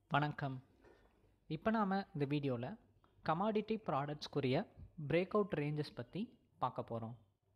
வணக்கம் இப்போ நாம் இந்த வீடியோவில் கமாடிட்டி ப்ராடக்ட்ஸ்க்குரிய பிரேக் அவுட் ரேஞ்சஸ் பற்றி பார்க்க போகிறோம்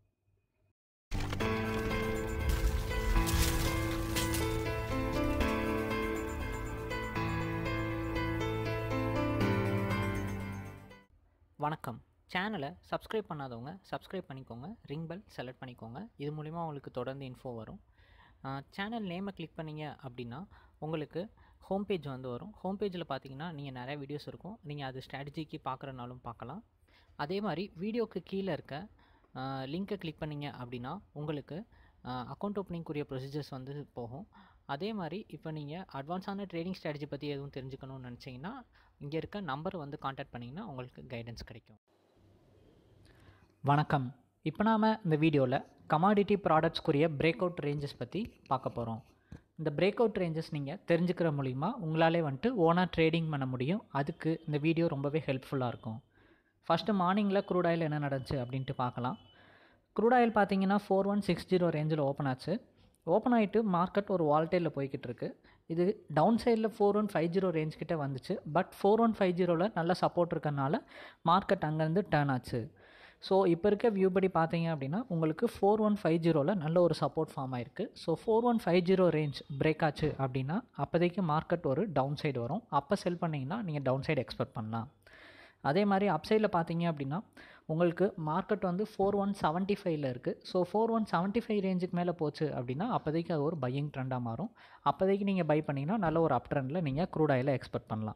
வணக்கம் சேனலை சப்ஸ்கிரைப் பண்ணாதவங்க சப்ஸ்கிரைப் பண்ணிக்கோங்க ரிங் பெல் செலக்ட் பண்ணிக்கோங்க இது மூலிமா உங்களுக்கு தொடர்ந்து இன்ஃபோ வரும் சேனல் நேமை கிளிக் பண்ணீங்க அப்படின்னா உங்களுக்கு ஹோம் பேஜ் வந்து வரும் ஹோம் பேஜில் பார்த்தீங்கன்னா நீங்கள் நிறைய வீடியோஸ் இருக்கும் நீங்கள் அது ஸ்ட்ராட்டஜிக்கு பார்க்குறனாலும் பார்க்கலாம் அதே மாதிரி வீடியோக்கு கீழே இருக்க லிங்க்கை கிளிக் பண்ணீங்க அப்படின்னா உங்களுக்கு அக்கௌண்ட் ஓப்பனிங்குரிய ப்ரொசீஜர்ஸ் வந்து போகும் அதே மாதிரி இப்போ நீங்கள் அட்வான்ஸான ட்ரேடிங் ஸ்ட்ராட்டஜி பற்றி எதுவும் தெரிஞ்சுக்கணும்னு நினச்சிங்கன்னா இங்கே இருக்க நம்பர் வந்து காண்டாக்ட் பண்ணிங்கன்னா உங்களுக்கு கைடன்ஸ் கிடைக்கும் வணக்கம் இப்போ நாம் இந்த வீடியோவில் கமாடிட்டி ப்ராடக்ட்ஸ்க்குரிய பிரேக் அவுட் ரேஞ்சஸ் பற்றி பார்க்க போகிறோம் இந்த பிரேக் அவுட் ரேஞ்சஸ் நீங்கள் தெரிஞ்சுக்கிற மூலிமா உங்களாலே வந்துட்டு ஓனாக ட்ரேடிங் பண்ண முடியும் அதுக்கு இந்த வீடியோ ரொம்பவே ஹெல்ப்ஃபுல்லாக இருக்கும் ஃபஸ்ட்டு மார்னிங்கில் க்ரூட் ஆயில் என்ன நடந்துச்சு அப்படின்ட்டு பார்க்கலாம் க்ரூட் ஆயில் பார்த்தீங்கன்னா ஃபோர் ஒன் சிக்ஸ் ஜீரோ ரேஞ்சில் ஓப்பன் ஆச்சு ஓப்பன் ஆகிட்டு மார்க்கெட் ஒரு வால்டேலில் போய்கிட்டு இருக்கு இது டவுன் சைடில் four one five zero range கிட்டே வந்துச்சு பட் ஃபோர் ஒன் ஃபைவ் ஜீரோவில் நல்ல சப்போர்ட் இருக்கறனால மார்க்கெட் அங்கேருந்து டேர்ன் ஆச்சு ஸோ இப்போ இருக்க வியூ படி பார்த்தீங்க அப்படின்னா உங்களுக்கு ஃபோர் ஒன் ஃபைவ் ஜீரோவில் நல்ல ஒரு சப்போர்ட் ஃபார்ம் ஆயிருக்கு so four one five zero range break ஆச்சு அப்படின்னா அப்போதைக்கு மார்க்கெட் ஒரு டவுன் சைடு வரும் அப்போ செல் பண்ணிங்கன்னா நீங்கள் டவுன் சைடு எக்ஸ்பெக்ட் பண்ணலாம் அதே மாதிரி அப்சைடில் பார்த்தீங்க அப்படின்னா உங்களுக்கு மார்க்கெட் வந்து ஃபோர் ஒன் செவன்ட்டி ஃபைவ்ல இருக்குது so four one seventy five ரேஞ்சுக்கு மேலே போச்சு அப்படின்னா அப்போதைக்கு அது ஒரு பையிங் ட்ரெண்டாக மாறும் அப்போதைக்கு நீங்கள் பை பண்ணிங்கன்னா நல்ல ஒரு அப் ட்ரெண்டில் நீங்கள் க்ரூட் ஆயிலை எக்ஸ்பெக்ட் பண்ணலாம்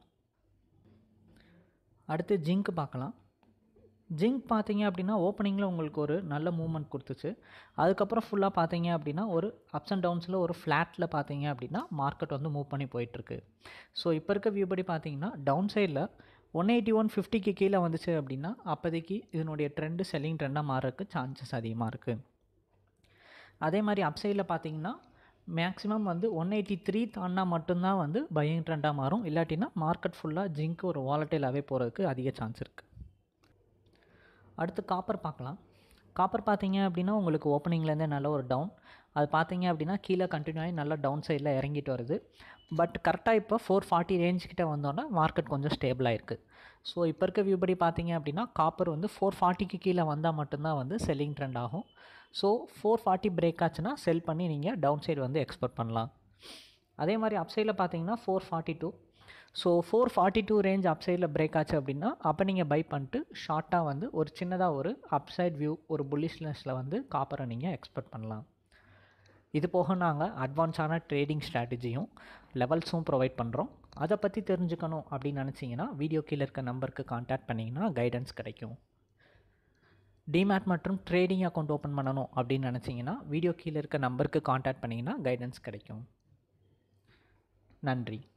அடுத்து ஜிங்க் பார்க்கலாம் ஜிங்க் பார்த்தீங்க அப்படின்னா ஓப்பனிங்கில் உங்களுக்கு ஒரு நல்ல மூவ்மெண்ட் கொடுத்துச்சு அதுக்கப்புறம் ஃபுல்லாக பார்த்தீங்க அப்படின்னா ஒரு அப்ஸ் அண்ட் டவுன்ஸில் ஒரு ஃப்ளாட்டில் பார்த்தீங்க அப்படின்னா மார்க்கெட் வந்து மூவ் பண்ணி போயிட்டுருக்கு ஸோ இப்போ இருக்க வியூ படி பார்த்தீங்கன்னா டவுன் சைடில் ஒன் எயிட்டி ஒன் ஃபிஃப்டிக்கு கீழே வந்துச்சு அப்படின்னா அப்போதைக்கு இதனுடைய ட்ரெண்டு செல்லிங் ட்ரெண்டாக மாறதுக்கு சான்சஸ் அதிகமாக இருக்குது அதே மாதிரி அப்சைடில் பார்த்தீங்கன்னா மேக்ஸிமம் வந்து ஒன் எயிட்டி த்ரீ தாண்டினா மட்டும்தான் வந்து பையிங் ட்ரெண்டாக மாறும் இல்லாட்டினா மார்க்கெட் ஃபுல்லாக ஜிங்க் ஒரு வாலட்டைலாகவே போகிறதுக்கு அதிக சான்ஸ் இருக்குது அடுத்து காப்பர் பார்க்கலாம் காப்பர் பார்த்தீங்க அப்படின்னா உங்களுக்கு ஓப்பனிங்லேருந்தே நல்ல ஒரு டவுன் அது பார்த்தீங்க அப்படின்னா கீழே கண்டினியூ ஆகி நல்லா டவுன் சைடில் இறங்கிட்டு வருது பட் கரெக்டாக இப்போ ஃபோர் ஃபார்ட்டி ரேஞ்ச் கிட்ட வந்தோன்னா மார்க்கெட் கொஞ்சம் ஸ்டேபிளாக இருக்குது ஸோ இப்போ இருக்க வியூ படி பார்த்தீங்க அப்படின்னா காப்பர் வந்து ஃபோர் ஃபார்ட்டிக்கு கீழே வந்தால் மட்டும்தான் வந்து செல்லிங் ட்ரெண்ட் ஆகும் ஸோ ஃபோர் ஃபார்ட்டி பிரேக் ஆச்சுன்னா செல் பண்ணி நீங்கள் டவுன் சைடு வந்து எக்ஸ்பெக்ட் பண்ணலாம் அதே மாதிரி அப்சைடில் பார்த்தீங்கன்னா four forty two so four forty two range அப்சைடில் பிரேக் ஆச்சு அப்படின்னா அப்போ நீங்கள் பை பண்ணிட்டு ஷார்ட்டாக வந்து ஒரு சின்னதாக ஒரு அப்சைட் வியூ ஒரு புல்லிஷ்னஸில் வந்து காப்பரை நீங்கள் எக்ஸ்பெக்ட் பண்ணலாம் இது போக நாங்கள் அட்வான்ஸான ட்ரேடிங் ஸ்ட்ராட்டஜியும் லெவல்ஸும் ப்ரொவைட் பண்ணுறோம் அதை பற்றி தெரிஞ்சுக்கணும் அப்படின்னு நினச்சிங்கன்னா வீடியோ கீழே இருக்க நம்பருக்கு கான்டாக்ட் பண்ணிங்கன்னா கைடன்ஸ் கிடைக்கும் டிமேட் மற்றும் ட்ரேடிங் அக்கௌண்ட் ஓப்பன் பண்ணணும் அப்படின்னு நினச்சிங்கன்னா வீடியோ கீழே இருக்க நம்பருக்கு கான்டாக்ட் பண்ணிங்கன்னா கைடன்ஸ் கிடைக்கும் நன்றி